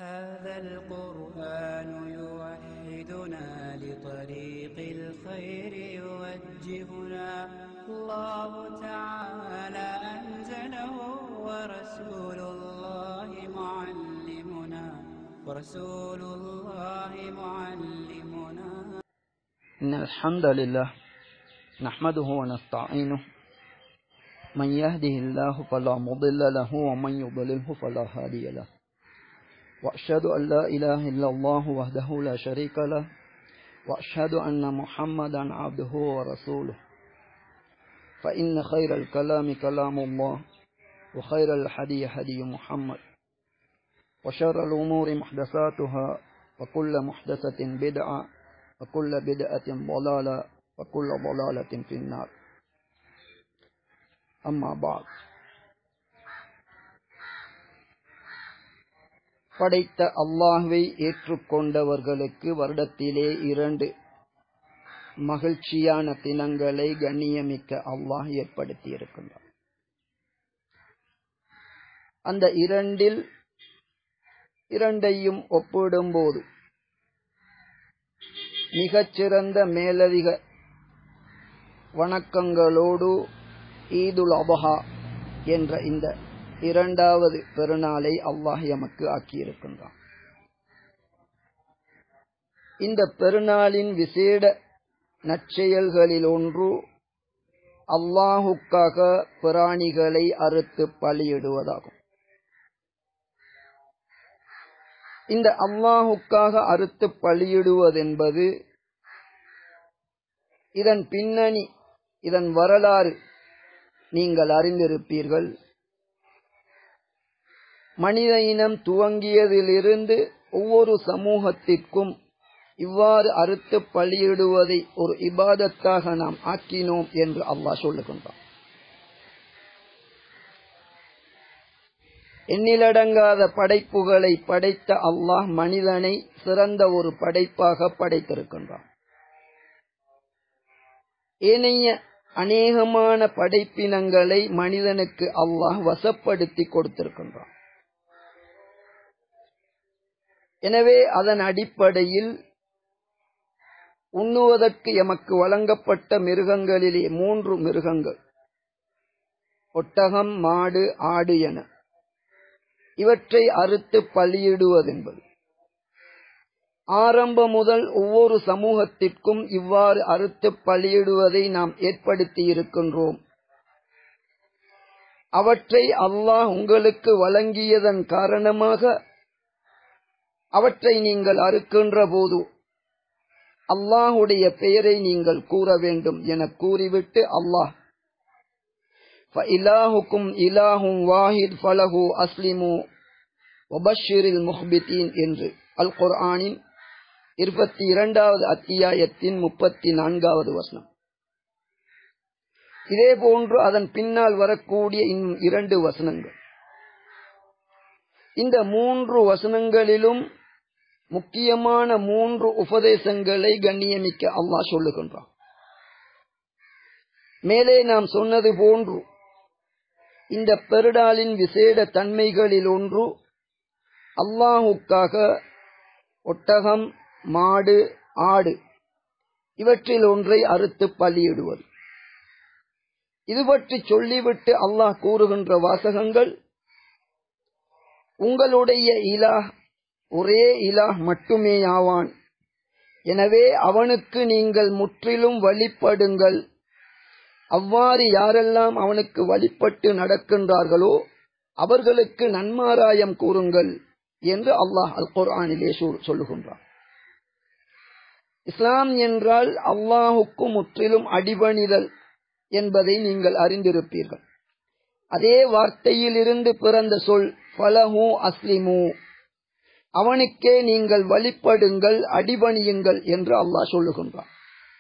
هذا القرآن يوحدنا لطريق الخير يوجهنا الله تعالى أنزله ورسول الله معلمنا ورسول الله معلمنا إن الحمد لله نحمده ونستعينه من يهده الله فلا مضل له ومن يضلله فلا هادي له وأشهد أن لا إله إلا الله وحده لا شريك له وأشهد أن محمدا عبده ورسوله فإن خير الكلام كلام الله وخير الحدي هدي محمد وشر الأمور محدثاتها وكل محدثة بدعة وكل بدعة ضلالة وكل ضلالة في النار أما بعد படைத்த அல்லாஹ்வை ஏற்றுக்கொண்டவர்களுக்கு வருடத்திலே இரண்டு மகிழ்ச்சியான தினங்களை கண்ணியமிக்க அல்லாஹ் ஏற்படுத்தி இருக்கின்றார் அந்த இரண்டில் இரண்டையும் ஒப்பிடும்போது மிகச்சிறந்த மேலதிக வணக்கங்களோடு ஈதுல் அபஹா என்ற இந்த இரண்டாவது பெருநாளை அல்லாஹ் எமக்கு ஆக்கியிருக்கின்றான் இந்த பெருநாளின் விசேட நற்செயல்களில் ஒன்று அல்லாஹுக்காக பிராணிகளை அறுத்து பலியிடுவதாகும் இந்த அல்லாஹுக்காக அறுத்து பலியிடுவதென்பது இதன் பின்னணி இதன் வரலாறு நீங்கள் அறிந்திருப்பீர்கள் மனித இனம் துவங்கியதிலிருந்து ஒவ்வொரு சமூகத்திற்கும் இவ்வாறு அறுத்து பலியிடுவதை ஒரு இபாதத்தாக நாம் ஆக்கினோம் என்று அல்லாஹ் சொல்லுகின்றான் எண்ணிலடங்காத படைப்புகளை படைத்த அல்லாஹ் மனிதனை சிறந்த ஒரு படைப்பாக படைத்திருக்கின்றான் ஏனைய அநேகமான படைப்பினங்களை மனிதனுக்கு அல்லாஹ் வசப்படுத்தி கொடுத்திருக்கின்றான் எனவே அதன் அடிப்படையில் உண்ணுவதற்கு எமக்கு வழங்கப்பட்ட மிருகங்களிலே மூன்று மிருகங்கள் ஒட்டகம் மாடு ஆடு என இவற்றை அறுத்து பலியிடுவதென்பது ஆரம்பம் முதல் ஒவ்வொரு சமூகத்திற்கும் இவ்வாறு அறுத்து பலியிடுவதை நாம் ஏற்படுத்தி இருக்கின்றோம் அவற்றை அல்லாஹ் உங்களுக்கு வழங்கியதன் காரணமாக அவற்றை நீங்கள் அறுக்கின்ற போது அல்லாஹுடைய பெயரை நீங்கள் கூற வேண்டும் என கூறிவிட்டு அல்லாஹ் இலாஹுக்கும் இலாஹும் வாஹித் ஃபலஹு அஸ்லிமு ஒபஷிரில் முஹ்பித்தீன் என்று அல் குர்ஆனின் இருபத்தி இரண்டாவது அத்தியாயத்தின் முப்பத்தி நான்காவது வசனம் இதே போன்று அதன் பின்னால் வரக்கூடிய இன்னும் இரண்டு வசனங்கள் இந்த மூன்று வசனங்களிலும் முக்கியமான மூன்று உபதேசங்களை கண்ணியமிக்க அல்லாஹ் சொல்லுகின்றான் மேலே நாம் சொன்னது போன்று இந்த பெருடாலின் விசேட தன்மைகளில் ஒன்று அல்லாஹுக்காக ஒட்டகம் மாடு ஆடு இவற்றில் ஒன்றை அறுத்து பலியிடுவது இது பற்றி சொல்லிவிட்டு அல்லாஹ் கூறுகின்ற வாசகங்கள் உங்களுடைய இலாஹ் ஒரே இலாஹ் மட்டுமே ஆவான் எனவே அவனுக்கு நீங்கள் முற்றிலும் வழிபடுங்கள் அவ்வாறு யாரெல்லாம் அவனுக்கு வழிபட்டு நடக்கின்றார்களோ அவர்களுக்கு நன்மாராயம் கூறுங்கள் என்று அல்லாஹ் அல் குர்ஆனிலே சொல்லுகின்றான் இஸ்லாம் என்றால் அல்லாஹுக்கு முற்றிலும் அடிபணிதல் என்பதை நீங்கள் அறிந்திருப்பீர்கள் அதே வார்த்தையிலிருந்து பிறந்த சொல் பலஹூ அஸ்லிமு அவனுக்கே நீங்கள் வழிபடுங்கள் அடிபணியுங்கள் என்று அல்லாஹ் சொல்லுகின்றான்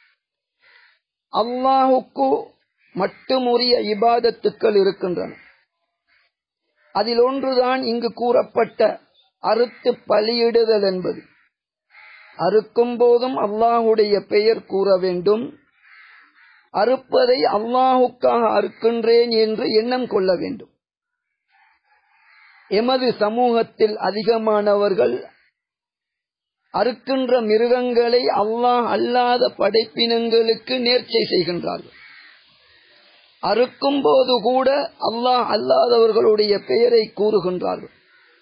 அல்லாஹுக்கு மட்டுமுரிய இபாதத்துக்கள் இருக்கின்றன அதில் ஒன்றுதான் இங்கு கூறப்பட்ட அறுத்து பலியிடுதல் என்பது அறுக்கும் போதும் அல்லாஹுடைய பெயர் கூற வேண்டும் அறுப்பதை அல்லாஹுக்காக அறுக்கின்றேன் என்று எண்ணம் கொள்ள வேண்டும் எமது சமூகத்தில் அதிகமானவர்கள் அறுக்கின்ற மிருகங்களை அல்லாஹ் அல்லாத படைப்பினங்களுக்கு நேர்ச்சை செய்கின்றார்கள் அறுக்கும் போது கூட அல்லாஹ் அல்லாதவர்களுடைய பெயரை கூறுகின்றார்கள்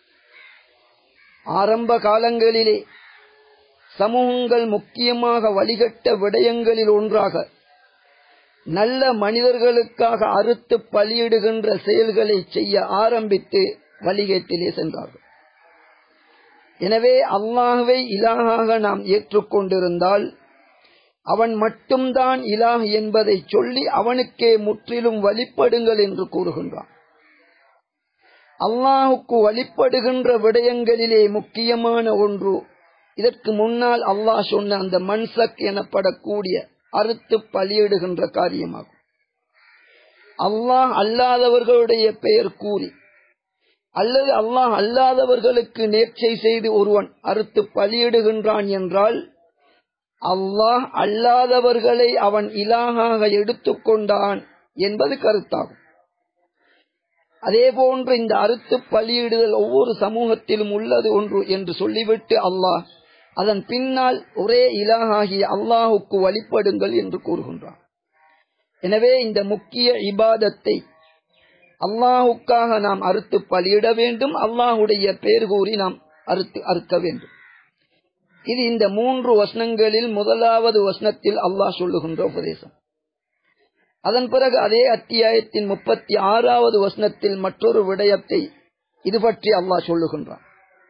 ஆரம்ப காலங்களிலே சமூகங்கள் முக்கியமாக வழிகட்ட விடயங்களில் ஒன்றாக நல்ல மனிதர்களுக்காக அறுத்து பலியிடுகின்ற செயல்களை செய்ய ஆரம்பித்து வழிகேட்டிலே சென்றார்கள் எனவே அல்லாஹுவை இலாகாக நாம் ஏற்றுக்கொண்டிருந்தால் அவன் மட்டும்தான் இலாஹ் என்பதை சொல்லி அவனுக்கே முற்றிலும் வழிபடுங்கள் என்று கூறுகின்றான் அல்லாஹுக்கு வழிபடுகின்ற விடயங்களிலே முக்கியமான ஒன்று இதற்கு முன்னால் அல்லாஹ் சொன்ன அந்த மன்சக் எனப்படக்கூடிய அறுத்து பலியிடுகின்ற காரியமாகும் அல்லாஹ் அல்லாதவர்களுடைய பெயர் கூறி அல்லது அல்லாஹ் அல்லாதவர்களுக்கு நேர்ச்சை செய்து ஒருவன் அறுத்து பலியிடுகின்றான் என்றால் அல்லாஹ் அல்லாதவர்களை அவன் இலாகாக எடுத்துக்கொண்டான் என்பது கருத்தாகும் அதேபோன்று இந்த அறுத்து பலியிடுதல் ஒவ்வொரு சமூகத்திலும் உள்ளது ஒன்று என்று சொல்லிவிட்டு அல்லாஹ் அதன் பின்னால் ஒரே இலாகாகிய அல்லாஹுக்கு வழிபடுங்கள் என்று கூறுகின்றான் எனவே இந்த முக்கிய இபாதத்தை அல்லாஹுக்காக நாம் அறுத்து பலியிட வேண்டும் அல்லாஹுடைய பேர் கூறி நாம் அறுத்து அறுக்க வேண்டும் இது இந்த மூன்று வசனங்களில் முதலாவது வசனத்தில் அல்லாஹ் சொல்லுகின்ற உபதேசம் அதன் பிறகு அதே அத்தியாயத்தின் முப்பத்தி ஆறாவது வசனத்தில் மற்றொரு விடயத்தை இது பற்றி அல்லாஹ் சொல்லுகின்றான்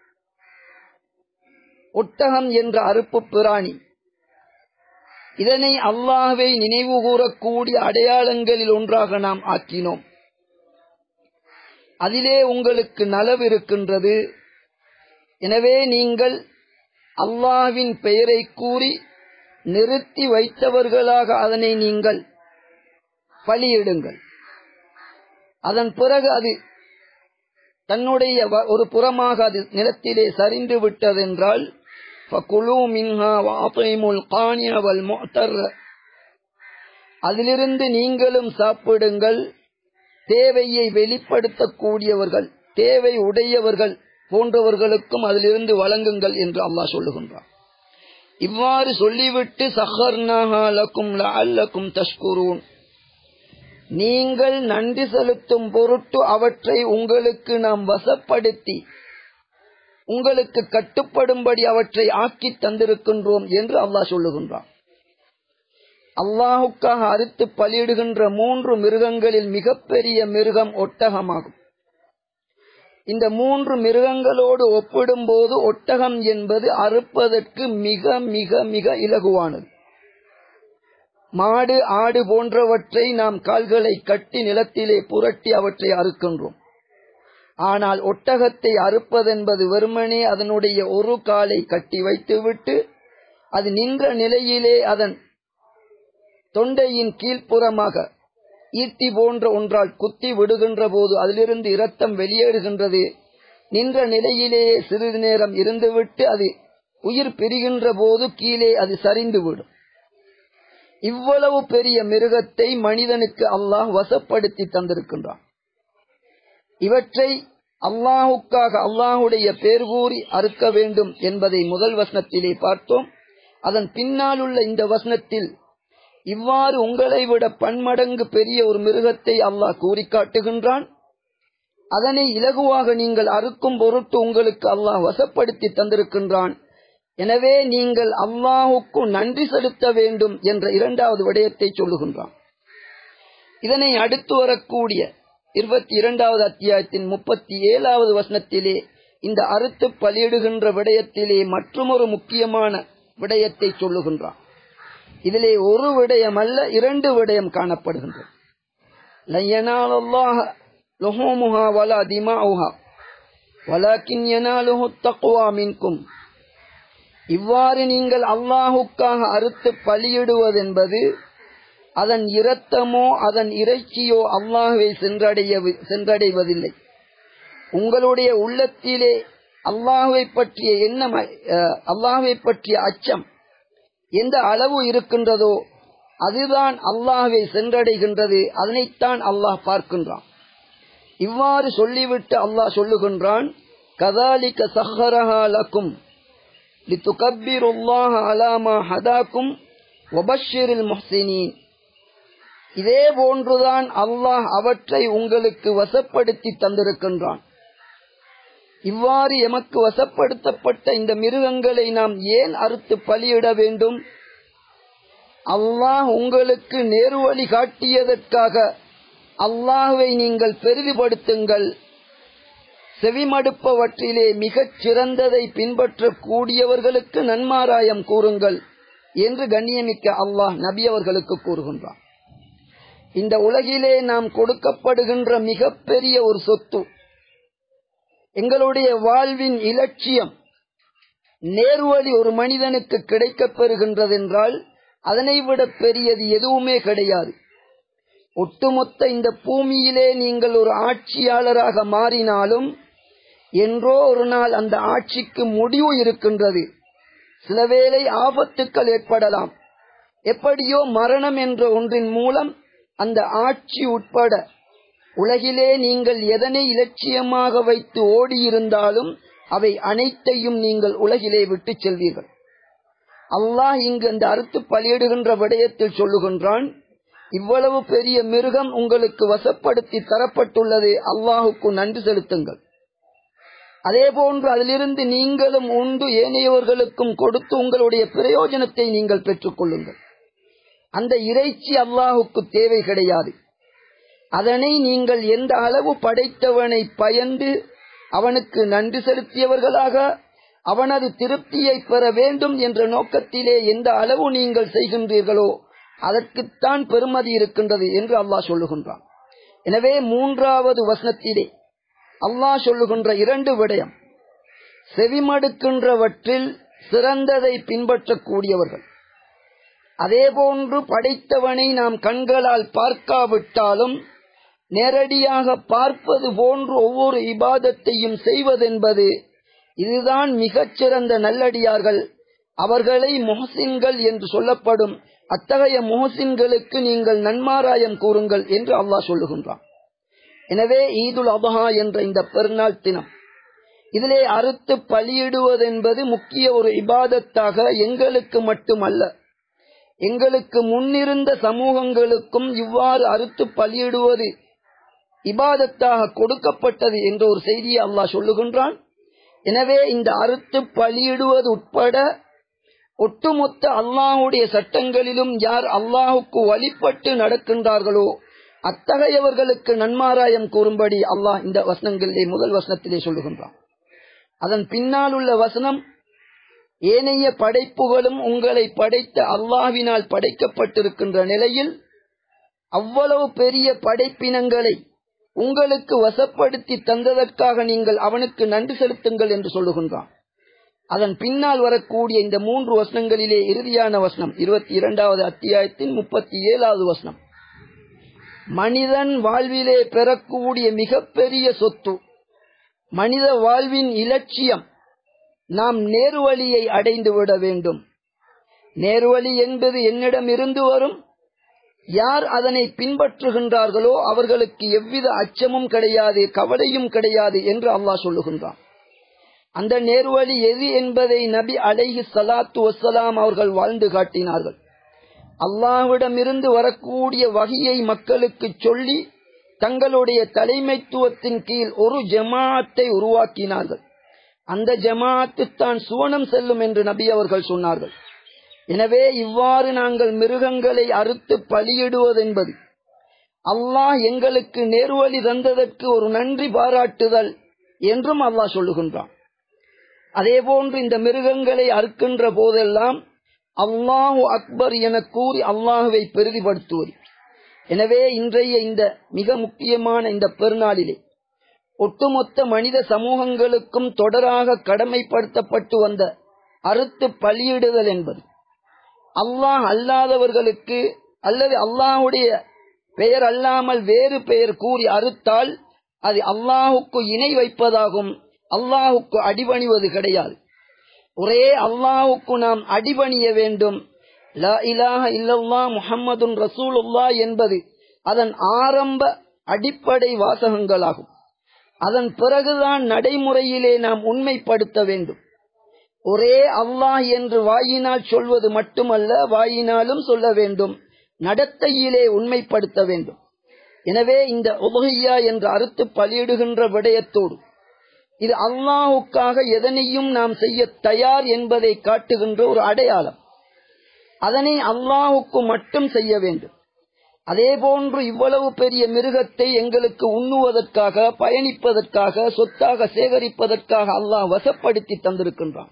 ஒட்டகம் என்ற அறுப்பு பிராணி இதனை அல்லாஹ்வை நினைவு கூறக்கூடிய அடையாளங்களில் ஒன்றாக நாம் ஆக்கினோம் அதிலே உங்களுக்கு நலவு இருக்கின்றது எனவே நீங்கள் அல்லாஹ்வின் பெயரை கூறி நிறுத்தி வைத்தவர்களாக அதனை நீங்கள் பலியிடுங்கள் அதன் பிறகு அது தன்னுடைய ஒரு புறமாக அது நிலத்திலே சரிந்து விட்டதென்றால் அதிலிருந்து நீங்களும் சாப்பிடுங்கள் தேவையை வெளிப்படுத்தக்கூடியவர்கள் தேவை உடையவர்கள் போன்றவர்களுக்கும் அதிலிருந்து வழங்குங்கள் என்று அல்லாஹ் சொல்லுகின்றார் இவ்வாறு சொல்லிவிட்டு சஹர்னாஹாலக்கும் அல்லக்கும் தஷ்குரூன் நீங்கள் நன்றி செலுத்தும் பொருட்டு அவற்றை உங்களுக்கு நாம் வசப்படுத்தி உங்களுக்கு கட்டுப்படும்படி அவற்றை ஆக்கி தந்திருக்கின்றோம் என்று அல்லாஹ் சொல்லுகின்றான் அல்லாஹுக்காக அறுத்து பலியிடுகின்ற மூன்று மிருகங்களில் மிகப்பெரிய மிருகம் ஒட்டகமாகும் இந்த மூன்று மிருகங்களோடு ஒப்பிடும்போது ஒட்டகம் என்பது அறுப்பதற்கு மிக மிக மிக இலகுவானது மாடு ஆடு போன்றவற்றை நாம் கால்களை கட்டி நிலத்திலே புரட்டி அவற்றை அறுக்கின்றோம் ஆனால் ஒட்டகத்தை அறுப்பதென்பது வெறுமனே அதனுடைய ஒரு காலை கட்டி வைத்துவிட்டு அது நின்ற நிலையிலே அதன் தொண்டையின் கீழ்ப்புறமாக ஈட்டி போன்ற ஒன்றால் குத்தி விடுகின்ற போது அதிலிருந்து இரத்தம் வெளியேறுகின்றது நின்ற நிலையிலேயே சிறிது நேரம் இருந்துவிட்டு அது உயிர் பிரிகின்ற போது கீழே அது சரிந்துவிடும் இவ்வளவு பெரிய மிருகத்தை மனிதனுக்கு அல்லாஹ் வசப்படுத்தி தந்திருக்கின்றான் இவற்றை அல்லாஹுக்காக அல்லாஹுடைய பேர் கூறி அறுக்க வேண்டும் என்பதை முதல் வசனத்திலே பார்த்தோம் அதன் பின்னால் உள்ள இந்த வசனத்தில் இவ்வாறு உங்களை விட பன்மடங்கு பெரிய ஒரு மிருகத்தை அல்லாஹ் கூறி காட்டுகின்றான் அதனை இலகுவாக நீங்கள் அறுக்கும் பொருட்டு உங்களுக்கு அல்லாஹ் வசப்படுத்தி தந்திருக்கின்றான் எனவே நீங்கள் அல்லாஹுக்கு நன்றி செலுத்த வேண்டும் என்ற இரண்டாவது விடயத்தை சொல்லுகின்றான் இதனை அடுத்து வரக்கூடிய இருபத்தி இரண்டாவது அத்தியாயத்தின் முப்பத்தி ஏழாவது வசனத்திலே இந்த அறுத்து பலியிடுகின்ற விடயத்திலே மற்றொரு முக்கியமான விடயத்தை சொல்லுகின்றான் இதிலே ஒரு விடயம் அல்ல இரண்டு விடயம் காணப்படுகின்றது இவ்வாறு நீங்கள் அல்லாஹுக்காக அறுத்து பலியிடுவதென்பது அதன் இரத்தமோ அதன் இறைச்சியோ அல்லாஹுவை சென்றடைய சென்றடைவதில்லை உங்களுடைய உள்ளத்திலே அல்லாஹுவை பற்றிய எண்ணம் அல்லாஹுவை பற்றிய அச்சம் எந்த அளவு இருக்கின்றதோ அதுதான் அல்லாஹுவை சென்றடைகின்றது அதனைத்தான் அல்லாஹ் பார்க்கின்றான் இவ்வாறு சொல்லிவிட்டு அல்லாஹ் சொல்லுகின்றான் கதாலிக சஹரஹா லக்கும் லித்துகப்பிருல்லாஹ அலாமா ஹதாக்கும் வபஷிரில் முஹ்சினீன் இதே போன்றுதான் அல்லாஹ் அவற்றை உங்களுக்கு வசப்படுத்தி தந்திருக்கின்றான் இவ்வாறு எமக்கு வசப்படுத்தப்பட்ட இந்த மிருகங்களை நாம் ஏன் அறுத்து பலியிட வேண்டும் அல்லாஹ் உங்களுக்கு நேர்வழி காட்டியதற்காக அல்லாஹுவை நீங்கள் பெரிதுபடுத்துங்கள் செவிமடுப்பவற்றிலே மிகச் சிறந்ததை பின்பற்றக்கூடியவர்களுக்கு நன்மாராயம் கூறுங்கள் என்று கண்ணியமிக்க அல்லாஹ் நபி அவர்களுக்கு கூறுகின்றான் இந்த உலகிலே நாம் கொடுக்கப்படுகின்ற மிகப்பெரிய ஒரு சொத்து எங்களுடைய வாழ்வின் இலட்சியம் நேர்வழி ஒரு மனிதனுக்கு கிடைக்கப் பெறுகின்றதென்றால் அதனை விட பெரியது எதுவுமே கிடையாது ஒட்டுமொத்த இந்த பூமியிலே நீங்கள் ஒரு ஆட்சியாளராக மாறினாலும் என்றோ ஒரு நாள் அந்த ஆட்சிக்கு முடிவு இருக்கின்றது சிலவேளை ஆபத்துக்கள் ஏற்படலாம் எப்படியோ மரணம் என்ற ஒன்றின் மூலம் அந்த ஆட்சி உட்பட உலகிலே நீங்கள் எதனை இலட்சியமாக வைத்து ஓடியிருந்தாலும் அவை அனைத்தையும் நீங்கள் உலகிலே விட்டு செல்வீர்கள் அல்லாஹ் இங்கு அந்த அறுத்து பலியிடுகின்ற விடயத்தில் சொல்லுகின்றான் இவ்வளவு பெரிய மிருகம் உங்களுக்கு வசப்படுத்தி தரப்பட்டுள்ளது அல்லாஹுக்கு நன்றி செலுத்துங்கள் அதே போன்று அதிலிருந்து நீங்களும் உண்டு ஏனையவர்களுக்கும் கொடுத்து உங்களுடைய பிரயோஜனத்தை நீங்கள் பெற்றுக் கொள்ளுங்கள் அந்த இறைச்சி அல்லாஹுக்கு தேவை கிடையாது அதனை நீங்கள் எந்த அளவு படைத்தவனை பயந்து அவனுக்கு நன்றி செலுத்தியவர்களாக அவனது திருப்தியை பெற வேண்டும் என்ற நோக்கத்திலே எந்த அளவு நீங்கள் செய்கின்றீர்களோ அதற்குத்தான் பெருமதி இருக்கின்றது என்று அல்லாஹ் சொல்லுகின்றான் எனவே மூன்றாவது வசனத்திலே அல்லாஹ் சொல்லுகின்ற இரண்டு விடயம் செவிமடுக்கின்றவற்றில் சிறந்ததை பின்பற்றக்கூடியவர்கள் அதேபோன்று படைத்தவனை நாம் கண்களால் பார்க்காவிட்டாலும் நேரடியாக பார்ப்பது போன்று ஒவ்வொரு இபாதத்தையும் செய்வதென்பது இதுதான் மிகச்சிறந்த நல்லடியார்கள் அவர்களை முஹசின்கள் என்று சொல்லப்படும் அத்தகைய முஹசின்களுக்கு நீங்கள் நன்மாராயம் கூறுங்கள் என்று அல்லாஹ் சொல்லுகின்றான் எனவே ஈதுல் அபஹா என்ற இந்த பெருநாள் தினம் இதிலே அறுத்து பலியிடுவதென்பது முக்கிய ஒரு இபாதத்தாக எங்களுக்கு மட்டுமல்ல எங்களுக்கு முன்னிருந்த சமூகங்களுக்கும் இவ்வாறு அறுத்து பலியிடுவது இபாதத்தாக கொடுக்கப்பட்டது என்ற ஒரு செய்தியை அல்லாஹ் சொல்லுகின்றான் எனவே இந்த அறுத்து பலியிடுவது உட்பட ஒட்டுமொத்த அல்லாஹுடைய சட்டங்களிலும் யார் அல்லாஹுக்கு வழிபட்டு நடக்கின்றார்களோ அத்தகையவர்களுக்கு நன்மாராயம் கூறும்படி அல்லாஹ் இந்த வசனங்களிலே முதல் வசனத்திலே சொல்லுகின்றான் அதன் பின்னால் உள்ள வசனம் ஏனைய படைப்புகளும் உங்களை படைத்த அல்லாஹ்வினால் படைக்கப்பட்டிருக்கின்ற நிலையில் அவ்வளவு பெரிய படைப்பினங்களை உங்களுக்கு வசப்படுத்தி தந்ததற்காக நீங்கள் அவனுக்கு நன்றி செலுத்துங்கள் என்று சொல்லுகின்றான் அதன் பின்னால் வரக்கூடிய இந்த மூன்று வசனங்களிலே இறுதியான வசனம் இருபத்தி இரண்டாவது அத்தியாயத்தின் முப்பத்தி ஏழாவது வசனம் மனிதன் வாழ்விலே பெறக்கூடிய மிகப்பெரிய சொத்து மனித வாழ்வின் இலட்சியம் நாம் நேர்வழியை அடைந்து விட வேண்டும் நேர்வழி என்பது என்னிடம் இருந்து வரும் யார் அதனை பின்பற்றுகின்றார்களோ அவர்களுக்கு எவ்வித அச்சமும் கிடையாது கவலையும் கிடையாது என்று அல்லாஹ் சொல்லுகின்றான் அந்த நேர்வழி எது என்பதை நபி அலைஹி சலாத்து வசலாம் அவர்கள் வாழ்ந்து காட்டினார்கள் அல்லாஹ்விடமிருந்து வரக்கூடிய வகையை மக்களுக்கு சொல்லி தங்களுடைய தலைமைத்துவத்தின் கீழ் ஒரு ஜமாத்தை உருவாக்கினார்கள் அந்த ஜமாத்து தான் சுவனம் செல்லும் என்று நபி அவர்கள் சொன்னார்கள் எனவே இவ்வாறு நாங்கள் மிருகங்களை அறுத்து பலியிடுவதென்பது அல்லாஹ் எங்களுக்கு நேர்வழி தந்ததற்கு ஒரு நன்றி பாராட்டுதல் என்றும் அல்லாஹ் சொல்லுகின்றான் அதேபோன்று இந்த மிருகங்களை அறுக்கின்ற போதெல்லாம் அல்லாஹு அக்பர் என கூறி அல்லாஹுவை பெரிதிப்படுத்துவது எனவே இன்றைய இந்த மிக முக்கியமான இந்த பெருநாளிலே ஒட்டுமொத்த மனித சமூகங்களுக்கும் தொடராக கடமைப்படுத்தப்பட்டு வந்த அறுத்து பலியிடுதல் என்பது அல்லாஹ் அல்லாதவர்களுக்கு அல்லது அல்லாஹுடைய பெயர் அல்லாமல் வேறு பெயர் கூறி அறுத்தால் அது அல்லாஹுக்கு இணை வைப்பதாகும் அல்லாஹுக்கு அடிபணிவது கிடையாது ஒரே அல்லாஹுக்கு நாம் அடிபணிய வேண்டும் லா இலாஹ இல்லல்லா முஹம்மதுன் ரசூலுல்லா என்பது அதன் ஆரம்ப அடிப்படை வாசகங்களாகும் அதன் பிறகுதான் நடைமுறையிலே நாம் உண்மைப்படுத்த வேண்டும் ஒரே அல்லாஹ் என்று வாயினால் சொல்வது மட்டுமல்ல வாயினாலும் சொல்ல வேண்டும் நடத்தையிலே உண்மைப்படுத்த வேண்டும் எனவே இந்த உபகையா என்று அறுத்து பலியிடுகின்ற விடயத்தோடு இது அல்லாஹுக்காக எதனையும் நாம் செய்ய தயார் என்பதை காட்டுகின்ற ஒரு அடையாளம் அதனை அல்லாஹுக்கு மட்டும் செய்ய வேண்டும் அதே போன்று இவ்வளவு பெரிய மிருகத்தை எங்களுக்கு உண்ணுவதற்காக பயணிப்பதற்காக சொத்தாக சேகரிப்பதற்காக அல்லாஹ் வசப்படுத்தி தந்திருக்கின்றான்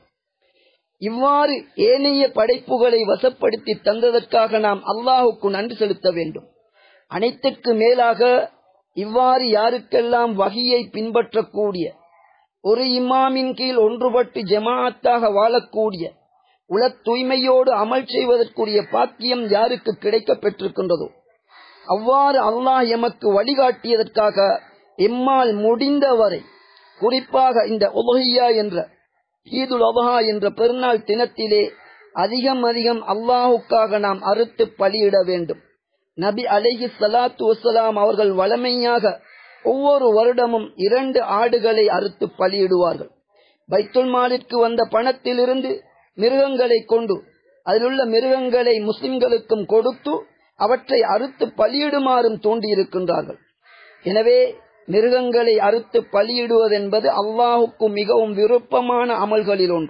இவ்வாறு ஏனைய படைப்புகளை வசப்படுத்தி தந்ததற்காக நாம் அல்லாஹுக்கு நன்றி செலுத்த வேண்டும் அனைத்திற்கு மேலாக இவ்வாறு யாருக்கெல்லாம் வகையை பின்பற்றக்கூடிய ஒரு இமாமின் கீழ் ஒன்றுபட்டு ஜமாஅத்தாக வாழக்கூடிய உல தூய்மையோடு அமல் செய்வதற்குரிய பாக்கியம் யாருக்கு கிடைக்கப் பெற்றிருக்கின்றதோ அவ்வாறு அல்லாஹ் எமக்கு வழிகாட்டியதற்காக எம்மால் முடிந்தவரை குறிப்பாக இந்த உலகியா என்ற ஈதுல் அபஹா என்ற பெருநாள் தினத்திலே அதிகம் அதிகம் அல்லாஹுக்காக நாம் அறுத்து பலியிட வேண்டும் நபி அலைஹி சலாத்து வசலாம் அவர்கள் வளமையாக ஒவ்வொரு வருடமும் இரண்டு ஆடுகளை அறுத்து பலியிடுவார்கள் பைத்துல் மாலிற்கு வந்த பணத்திலிருந்து மிருகங்களை கொண்டு அதிலுள்ள மிருகங்களை முஸ்லிம்களுக்கும் கொடுத்து அவற்றை அறுத்து பலியிடுமாறும் தூண்டியிருக்கின்றார்கள் எனவே மிருகங்களை அறுத்து பலியிடுவதென்பது அல்லாஹுக்கு மிகவும் விருப்பமான அமல்களில் ஒன்று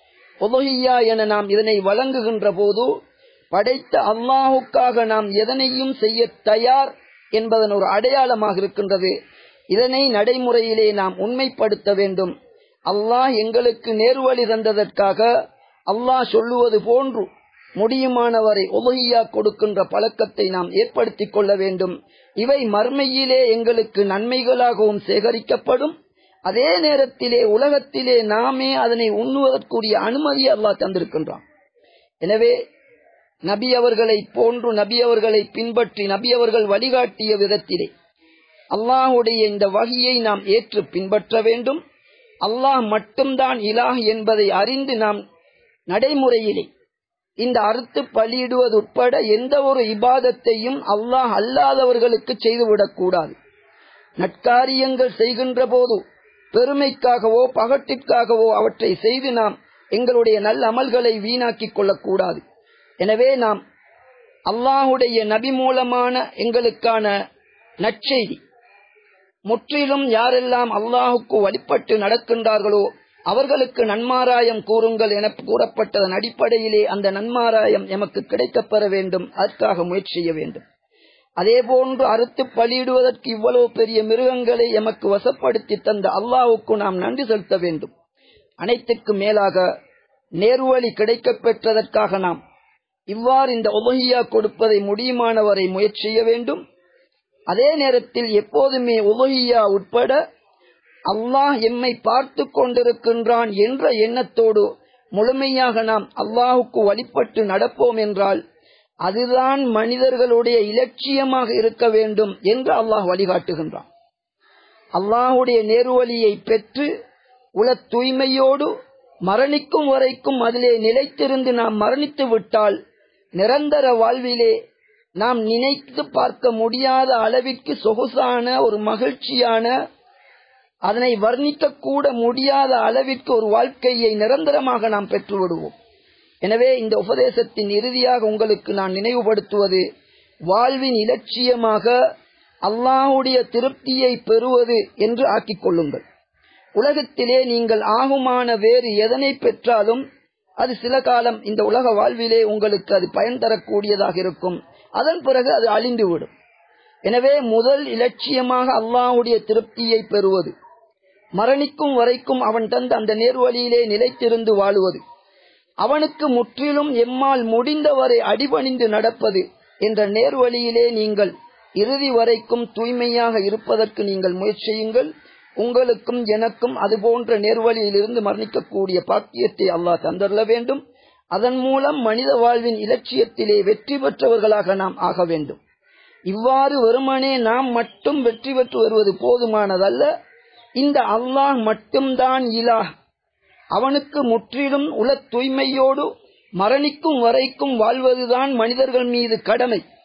உலகியா என நாம் இதனை வழங்குகின்ற போது படைத்த அல்லாஹுக்காக நாம் எதனையும் செய்ய தயார் என்பதன் ஒரு அடையாளமாக இருக்கின்றது இதனை நடைமுறையிலே நாம் உண்மைப்படுத்த வேண்டும் அல்லாஹ் எங்களுக்கு நேர்வழி தந்ததற்காக அல்லாஹ் சொல்லுவது போன்று முடியுமானவரை உலகியா கொடுக்கின்ற பழக்கத்தை நாம் ஏற்படுத்திக் கொள்ள வேண்டும் இவை மர்மையிலே எங்களுக்கு நன்மைகளாகவும் சேகரிக்கப்படும் அதே நேரத்திலே உலகத்திலே நாமே அதனை உண்ணுவதற்குரிய அனுமதி அல்லாஹ் தந்திருக்கின்றான் எனவே நபி அவர்களை போன்று நபி அவர்களை பின்பற்றி நபி அவர்கள் வழிகாட்டிய விதத்திலே அல்லாஹுடைய இந்த வகையை நாம் ஏற்று பின்பற்ற வேண்டும் அல்லாஹ் மட்டும்தான் இலாஹ் என்பதை அறிந்து நாம் நடைமுறையிலே இந்த அறுத்து பலியிடுவது உட்பட எந்த ஒரு இபாதத்தையும் அல்லாஹ் அல்லாதவர்களுக்கு செய்துவிடக் கூடாது நட்காரியங்கள் செய்கின்ற போது பெருமைக்காகவோ பகட்டிற்காகவோ அவற்றை செய்து நாம் எங்களுடைய நல்ல அமல்களை வீணாக்கிக் கொள்ளக்கூடாது எனவே நாம் அல்லாஹுடைய நபி மூலமான எங்களுக்கான நற்செய்தி முற்றிலும் யாரெல்லாம் அல்லாஹுக்கு வழிபட்டு நடக்கின்றார்களோ அவர்களுக்கு நன்மாராயம் கூறுங்கள் என கூறப்பட்டதன் அடிப்படையிலே அந்த நன்மாராயம் எமக்கு கிடைக்கப்பெற வேண்டும் அதற்காக முயற்சி செய்ய வேண்டும் அதே போன்று அறுத்து பலியிடுவதற்கு இவ்வளவு பெரிய மிருகங்களை எமக்கு வசப்படுத்தி தந்த அல்லாஹுக்கு நாம் நன்றி செலுத்த வேண்டும் அனைத்துக்கு மேலாக நேர்வழி கிடைக்கப் பெற்றதற்காக நாம் இவ்வாறு இந்த உலகியா கொடுப்பதை முடியுமானவரை முயற்சி செய்ய வேண்டும் அதே நேரத்தில் எப்போதுமே உலகியா உட்பட அல்லாஹ் எம்மை பார்த்து கொண்டிருக்கின்றான் என்ற எண்ணத்தோடு முழுமையாக நாம் அல்லாஹுக்கு வழிபட்டு நடப்போம் என்றால் அதுதான் மனிதர்களுடைய இலட்சியமாக இருக்க வேண்டும் என்று அல்லாஹ் வழிகாட்டுகின்றான் அல்லாஹுடைய நேர்வழியை பெற்று உல தூய்மையோடு மரணிக்கும் வரைக்கும் அதிலே நிலைத்திருந்து நாம் மரணித்து விட்டால் நிரந்தர வாழ்விலே நாம் நினைத்து பார்க்க முடியாத அளவிற்கு சொகுசான ஒரு மகிழ்ச்சியான அதனை வர்ணிக்க கூட முடியாத அளவிற்கு ஒரு வாழ்க்கையை நிரந்தரமாக நாம் பெற்று விடுவோம் எனவே இந்த உபதேசத்தின் இறுதியாக உங்களுக்கு நான் நினைவுபடுத்துவது வாழ்வின் இலட்சியமாக அல்லாஹுடைய திருப்தியை பெறுவது என்று ஆக்கிக் கொள்ளுங்கள் உலகத்திலே நீங்கள் ஆகுமான வேறு எதனை பெற்றாலும் அது சில காலம் இந்த உலக வாழ்விலே உங்களுக்கு அது பயன் தரக்கூடியதாக இருக்கும் அதன் பிறகு அது அழிந்துவிடும் எனவே முதல் இலட்சியமாக அல்லாஹுடைய திருப்தியை பெறுவது மரணிக்கும் வரைக்கும் அவன் தந்த அந்த நேர்வழியிலே நிலைத்திருந்து வாழுவது அவனுக்கு முற்றிலும் எம்மால் முடிந்தவரை அடிபணிந்து நடப்பது என்ற நேர்வழியிலே நீங்கள் இறுதி வரைக்கும் தூய்மையாக இருப்பதற்கு நீங்கள் முயற்சியுங்கள் உங்களுக்கும் எனக்கும் அதுபோன்ற நேர்வழியிலிருந்து மரணிக்கக்கூடிய பாக்கியத்தை அல்லாஹ் தந்தரல வேண்டும் அதன் மூலம் மனித வாழ்வின் இலட்சியத்திலே வெற்றி பெற்றவர்களாக நாம் ஆக வேண்டும் இவ்வாறு வெறுமனே நாம் மட்டும் வெற்றி பெற்று வருவது போதுமானதல்ல இந்த அல்லாஹ் மட்டும்தான் இலாஹ் அவனுக்கு முற்றிலும் உல தூய்மையோடு மரணிக்கும் வரைக்கும் வாழ்வதுதான் மனிதர்கள் மீது கடமை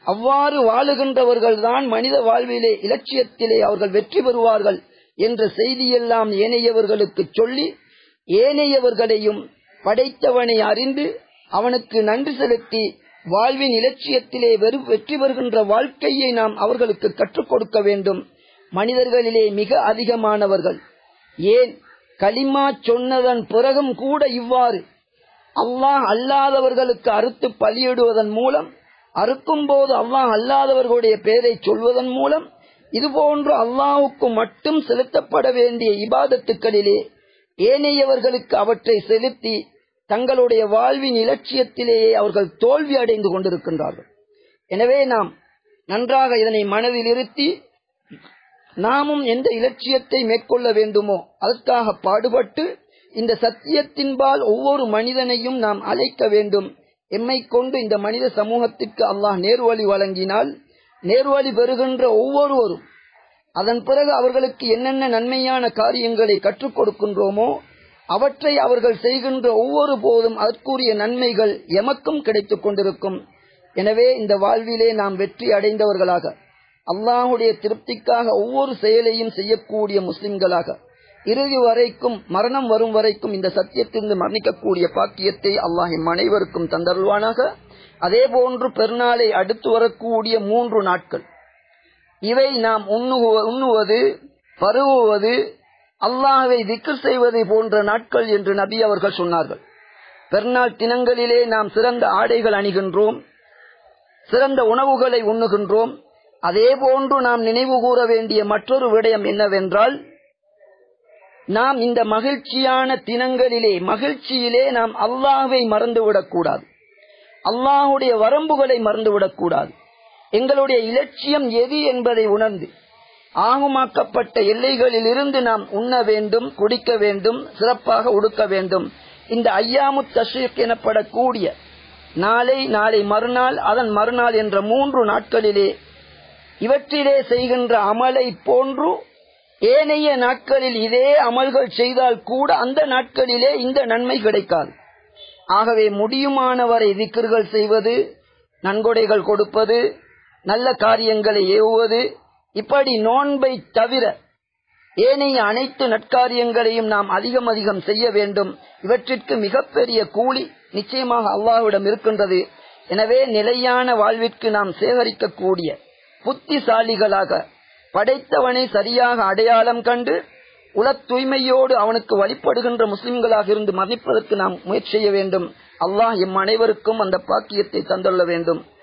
அவ்வாறு வாழுகின்றவர்கள் தான் மனித வாழ்விலே இலட்சியத்திலே அவர்கள் வெற்றி பெறுவார்கள் என்ற செய்தியெல்லாம் ஏனையவர்களுக்கு சொல்லி ஏனையவர்களையும் படைத்தவனை அறிந்து அவனுக்கு நன்றி செலுத்தி வாழ்வின் இலட்சியத்திலே வெற்றி பெறுகின்ற வாழ்க்கையை நாம் அவர்களுக்கு கற்றுக் கொடுக்க வேண்டும் மனிதர்களிலே மிக அதிகமானவர்கள் ஏன் களிமா சொன்னதன் பிறகும் கூட இவ்வாறு அல்லாஹ் அல்லாதவர்களுக்கு அறுத்து பலியிடுவதன் மூலம் அறுக்கும் போது அல்லாஹ் அல்லாதவர்களுடைய பெயரை சொல்வதன் மூலம் இதுபோன்று அல்லாஹுக்கு மட்டும் செலுத்தப்பட வேண்டிய இபாதத்துக்களிலே ஏனையவர்களுக்கு அவற்றை செலுத்தி தங்களுடைய வாழ்வின் இலட்சியத்திலேயே அவர்கள் தோல்வி அடைந்து கொண்டிருக்கின்றார்கள் எனவே நாம் நன்றாக இதனை மனதில் இருத்தி நாமும் எந்த இலட்சியத்தை மேற்கொள்ள வேண்டுமோ அதற்காக பாடுபட்டு இந்த சத்தியத்தின்பால் ஒவ்வொரு மனிதனையும் நாம் அழைக்க வேண்டும் எம்மை கொண்டு இந்த மனித சமூகத்திற்கு அல்லாஹ் நேர்வழி வழங்கினால் நேர்வழி பெறுகின்ற ஒவ்வொருவரும் அதன் பிறகு அவர்களுக்கு என்னென்ன நன்மையான காரியங்களை கற்றுக் கொடுக்கின்றோமோ அவற்றை அவர்கள் செய்கின்ற ஒவ்வொரு போதும் அதற்குரிய நன்மைகள் எமக்கும் கிடைத்துக் கொண்டிருக்கும் எனவே இந்த வாழ்விலே நாம் வெற்றி அடைந்தவர்களாக அல்லாஹுடைய திருப்திக்காக ஒவ்வொரு செயலையும் செய்யக்கூடிய முஸ்லிம்களாக இறுதி வரைக்கும் மரணம் வரும் வரைக்கும் இந்த சத்தியத்திலிருந்து மரணிக்கக்கூடிய பாக்கியத்தை அல்லாஹ் எம் அனைவருக்கும் தந்தருள்வானாக அதே போன்று பெருநாளை அடுத்து வரக்கூடிய மூன்று நாட்கள் இவை நாம் உண்ணுவது பருகுவது அல்லாஹை திக்கர் செய்வதை போன்ற நாட்கள் என்று நபி அவர்கள் சொன்னார்கள் பெருநாள் தினங்களிலே நாம் சிறந்த ஆடைகள் அணிகின்றோம் சிறந்த உணவுகளை உண்ணுகின்றோம் அதே போன்று நாம் நினைவு கூற வேண்டிய மற்றொரு விடயம் என்னவென்றால் நாம் இந்த மகிழ்ச்சியான தினங்களிலே மகிழ்ச்சியிலே நாம் அல்லாஹை மறந்துவிடக்கூடாது அல்லாஹுடைய வரம்புகளை மறந்துவிடக்கூடாது எங்களுடைய இலட்சியம் எது என்பதை உணர்ந்து ஆகுமாக்கப்பட்ட எல்லைகளில் இருந்து நாம் உண்ண வேண்டும் குடிக்க வேண்டும் சிறப்பாக உடுக்க வேண்டும் இந்த ஐயாமு தஷ்ரீக் எனப்படக்கூடிய நாளை நாளை மறுநாள் அதன் மறுநாள் என்ற மூன்று நாட்களிலே இவற்றிலே செய்கின்ற அமலை போன்று ஏனைய நாட்களில் இதே அமல்கள் செய்தால் கூட அந்த நாட்களிலே இந்த நன்மை கிடைக்காது ஆகவே முடியுமானவரை திக்கர்கள் செய்வது நன்கொடைகள் கொடுப்பது நல்ல காரியங்களை ஏவுவது இப்படி நோன்பை தவிர ஏனைய அனைத்து நற்காரியங்களையும் நாம் அதிகம் அதிகம் செய்ய வேண்டும் இவற்றிற்கு மிகப்பெரிய கூலி நிச்சயமாக அல்லாஹ்விடம் இருக்கின்றது எனவே நிலையான வாழ்விற்கு நாம் சேகரிக்கக்கூடிய புத்திசாலிகளாக படைத்தவனை சரியாக அடையாளம் கண்டு உல தூய்மையோடு அவனுக்கு வழிபடுகின்ற முஸ்லிம்களாக இருந்து மன்னிப்பதற்கு நாம் முயற்சி செய்ய வேண்டும் அல்லாஹ் எம் அனைவருக்கும் அந்த பாக்கியத்தை தந்துள்ள வேண்டும்